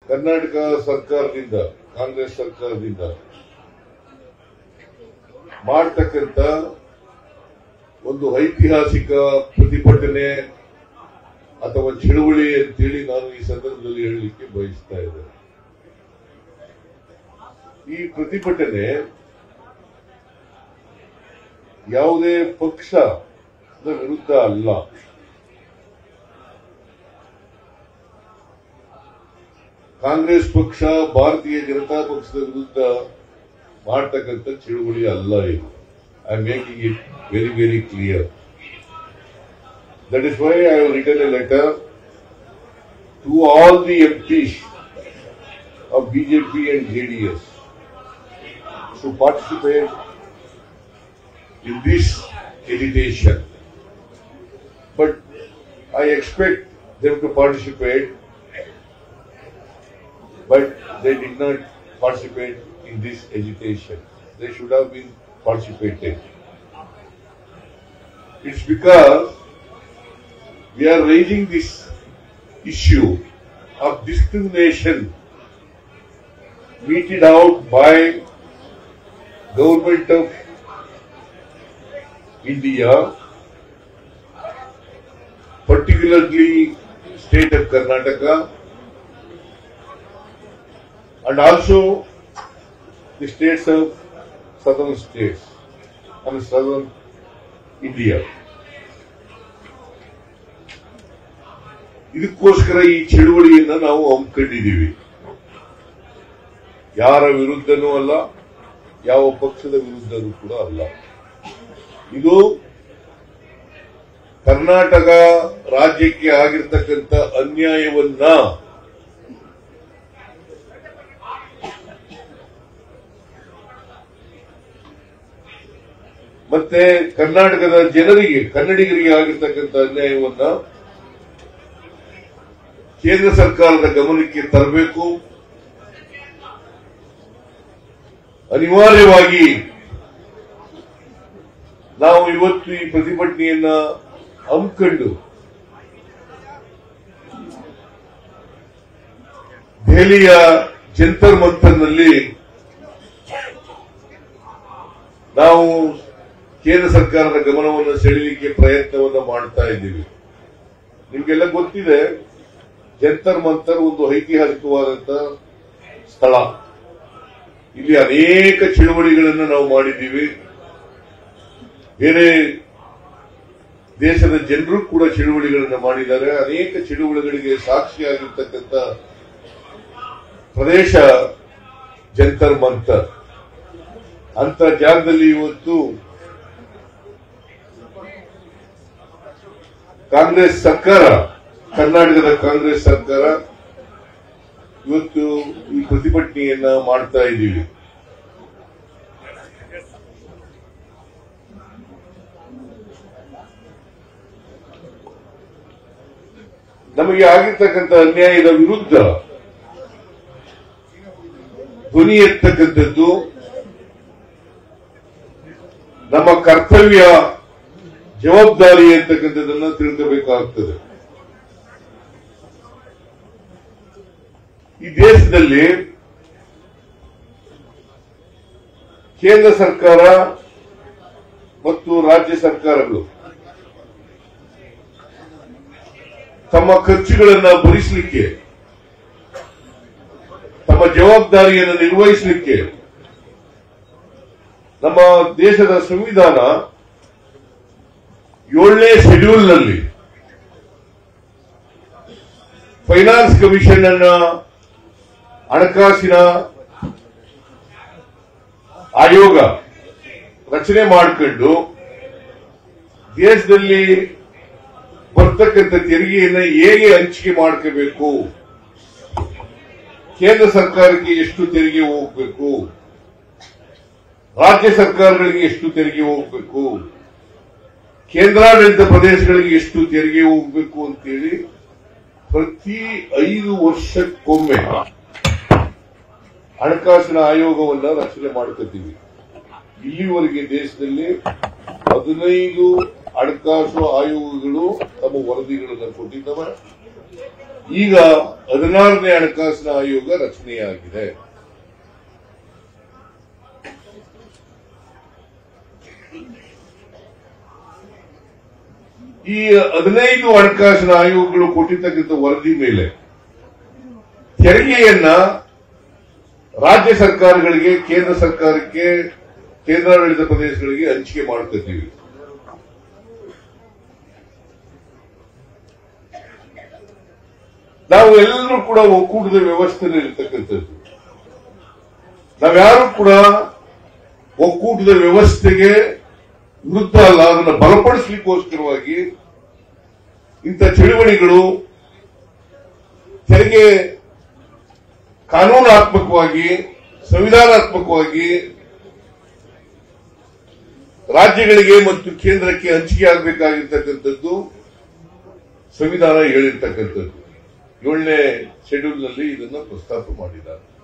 ಕರ್ನಾಟಕ ಸರ್ಕಾರದಿಂದ ಕಾಂಗ್ರೆಸ್ ಸರ್ಕಾರದಿಂದ ಮಾಡ್ತಕ್ಕಂಥ ಒಂದು ಐತಿಹಾಸಿಕ ಪ್ರತಿಭಟನೆ ಅಥವಾ ಚಳುವಳಿ ಅಂತೇಳಿ ನಾನು ಈ ಸಂದರ್ಭದಲ್ಲಿ ಹೇಳಲಿಕ್ಕೆ ಬಯಸ್ತಾ ಇದ್ದೇನೆ ಈ ಪ್ರತಿಭಟನೆ ಯಾವುದೇ ಪಕ್ಷದ ವಿರುದ್ಧ ಅಲ್ಲ ಕಾಂಗ್ರೆಸ್ ಪಕ್ಷ ಭಾರತೀಯ ಜನತಾ ಪಕ್ಷದ ವಿರುದ್ಧ ಮಾಡ್ತಕ್ಕಂಥ ಚಳುವಳಿ ಅಲ್ಲ ಇದು I am making it very very clear that is why I have return a letter to all the MPs of BJP and JDS to participate in this agitation. But I expect them to participate, but they did not participate in this agitation. They should have been participated. It's because we are raising this issue of discrimination meted out by government of India, particularly state of Karnataka, and also the states of southern states and southern India. ಇದಕ್ಕೋಸ್ಕರ ಈ ಚಳುವಳಿಯನ್ನ ನಾವು ಹಮ್ಮಿಕೊಂಡಿದ್ದೀವಿ ಯಾರ ವಿರುದ್ಧನೂ ಅಲ್ಲ ಯಾವ ಪಕ್ಷದ ವಿರುದ್ಧನೂ ಕೂಡ ಅಲ್ಲ ಇದು ಕರ್ನಾಟಕ ರಾಜ್ಯಕ್ಕೆ ಆಗಿರ್ತಕ್ಕಂಥ ಅನ್ಯಾಯವನ್ನ ಮತ್ತೆ ಕರ್ನಾಟಕದ ಜನರಿಗೆ ಕನ್ನಡಿಗರಿಗೆ ಆಗಿರ್ತಕ್ಕಂಥ ಅನ್ಯಾಯವನ್ನ ಕೇಂದ್ರ ಸರ್ಕಾರದ ಗಮನಕ್ಕೆ ತರಬೇಕು ಅನಿವಾರ್ಯವಾಗಿ ನಾವು ಇವತ್ತು ಈ ಪ್ರತಿಭಟನೆಯನ್ನ ಹಮ್ಮಿಕೊಂಡು ದೆಹಲಿಯ ಜಂತರ್ ಮಂತರ್ನಲ್ಲಿ ನಾವು ಕೇಂದ್ರ ಸರ್ಕಾರದ ಗಮನವನ್ನು ಸೆಳೆಯಲಿಕ್ಕೆ ಪ್ರಯತ್ನವನ್ನು ಮಾಡ್ತಾ ಇದ್ದೀವಿ ನಿಮ್ಗೆಲ್ಲ ಗೊತ್ತಿದೆ ಜಂತರ್ ಮಂತರ್ ಒಂದು ಐತಿಹಾಸಿಕವಾದಂತ ಸ್ಥಳ ಇಲ್ಲಿ ಅನೇಕ ಚಳುವಳಿಗಳನ್ನು ನಾವು ಮಾಡಿದ್ದೀವಿ ಬೇರೆ ದೇಶದ ಜನರು ಕೂಡ ಚಳುವಳಿಗಳನ್ನು ಮಾಡಿದ್ದಾರೆ ಅನೇಕ ಚಳುವಳಿಗಳಿಗೆ ಸಾಕ್ಷಿಯಾಗಿರ್ತಕ್ಕಂಥ ಪ್ರದೇಶ ಜಂತರ್ ಮಂತರ್ ಅಂತ ಜಾಗದಲ್ಲಿ ಇವತ್ತು ಕಾಂಗ್ರೆಸ್ ಸರ್ಕಾರ ಕರ್ನಾಟಕದ ಕಾಂಗ್ರೆಸ್ ಸರ್ಕಾರ ಇವತ್ತು ಈ ಪ್ರತಿಭಟನೆಯನ್ನ ಮಾಡ್ತಾ ಇದ್ದೀವಿ ನಮಗೆ ಆಗಿರ್ತಕ್ಕಂಥ ಅನ್ಯಾಯದ ವಿರುದ್ಧ ಧ್ವನಿ ಎತ್ತಕ್ಕಂಥದ್ದು ನಮ್ಮ ಕರ್ತವ್ಯ ಜವಾಬ್ದಾರಿ ಅಂತಕ್ಕಂಥದ್ದನ್ನ ತಿಳ್ಕೋಬೇಕಾಗ್ತದೆ ಈ ದೇಶದಲ್ಲಿ ಕೇಂದ್ರ ಸರ್ಕಾರ ಮತ್ತು ರಾಜ್ಯ ಸರ್ಕಾರಗಳು ತಮ್ಮ ಖರ್ಚುಗಳನ್ನು ಭರಿಸಲಿಕ್ಕೆ ತಮ್ಮ ಜವಾಬ್ದಾರಿಯನ್ನು ನಿರ್ವಹಿಸಲಿಕ್ಕೆ ನಮ್ಮ ದೇಶದ ಸಂವಿಧಾನ ಏಳನೇ ಶೆಡ್ಯೂಲ್ನಲ್ಲಿ ಫೈನಾನ್ಸ್ ಕಮಿಷನ್ ಅನ್ನ ಹಣಕಾಸಿನ ಆಯೋಗ ರಚನೆ ಮಾಡಿಕೊಂಡು ದೇಶದಲ್ಲಿ ಬರ್ತಕ್ಕಂಥ ತೆರಿಗೆಯನ್ನು ಹೇಗೆ ಹಂಚಿಕೆ ಮಾಡ್ಕೋಬೇಕು ಕೇಂದ್ರ ಸರ್ಕಾರಕ್ಕೆ ಎಷ್ಟು ತೆರಿಗೆ ಹೋಗಬೇಕು ರಾಜ್ಯ ಸರ್ಕಾರಗಳಿಗೆ ಎಷ್ಟು ತೆರಿಗೆ ಹೋಗಬೇಕು ಕೇಂದ್ರಾಡಳಿತ ಪ್ರದೇಶಗಳಿಗೆ ಎಷ್ಟು ತೆರಿಗೆ ಹೋಗಬೇಕು ಅಂತೇಳಿ ಪ್ರತಿ ಐದು ವರ್ಷಕ್ಕೊಮ್ಮೆ ಹಣಕಾಸಿನ ಆಯೋಗವನ್ನ ರಚನೆ ಮಾಡ್ಕೊತೀವಿ ಇಲ್ಲಿವರೆಗೆ ದೇಶದಲ್ಲಿ ಹದಿನೈದು ಹಣಕಾಸು ಆಯೋಗಗಳು ತಮ್ಮ ವರದಿಗಳನ್ನು ಕೊಟ್ಟಿದ್ದಾವೆ ಈಗ ಹದಿನಾರನೇ ಹಣಕಾಸಿನ ಆಯೋಗ ರಚನೆಯಾಗಿದೆ ಈ ಹದಿನೈದು ಹಣಕಾಸಿನ ಆಯೋಗಗಳು ಕೊಟ್ಟಿರ್ತಕ್ಕಂಥ ವರದಿ ಮೇಲೆ ತೆರಿಗೆಯನ್ನ ರಾಜ್ಯ ಸರ್ಕಾರಗಳಿಗೆ ಕೇಂದ್ರ ಸರ್ಕಾರಕ್ಕೆ ಕೇಂದ್ರಾಡಳಿತ ಪ್ರದೇಶಗಳಿಗೆ ಹಂಚಿಕೆ ಮಾಡ್ತಿದ್ದೀವಿ ನಾವು ಎಲ್ಲರೂ ಕೂಡ ಒಕ್ಕೂಟದ ವ್ಯವಸ್ಥೆಯಲ್ಲಿ ಇರ್ತಕ್ಕಂಥದ್ದು ನಾವ್ಯಾರು ಕೂಡ ಒಕ್ಕೂಟದ ವ್ಯವಸ್ಥೆಗೆ ವಿರುದ್ಧ ಅಲ್ಲ ಅದನ್ನು ಬಲಪಡಿಸಲಿಕ್ಕೋಸ್ಕರವಾಗಿ ಇಂಥ ಚಳುವಳಿಗಳು ತೆರಿಗೆ ಕಾನೂನಾತ್ಮಕವಾಗಿ ಸಂವಿಧಾನಾತ್ಮಕವಾಗಿ ರಾಜ್ಯಗಳಿಗೆ ಮತ್ತು ಕೇಂದ್ರಕ್ಕೆ ಹಂಚಿಕೆ ಆಗಬೇಕಾಗಿರ್ತಕ್ಕಂಥದ್ದು ಸಂವಿಧಾನ ಹೇಳಿರ್ತಕ್ಕಂಥದ್ದು ಏಳನೇ ಶೆಡ್ಯೂಲ್ನಲ್ಲಿ ಇದನ್ನು ಪ್ರಸ್ತಾಪ ಮಾಡಿದ್ದಾರೆ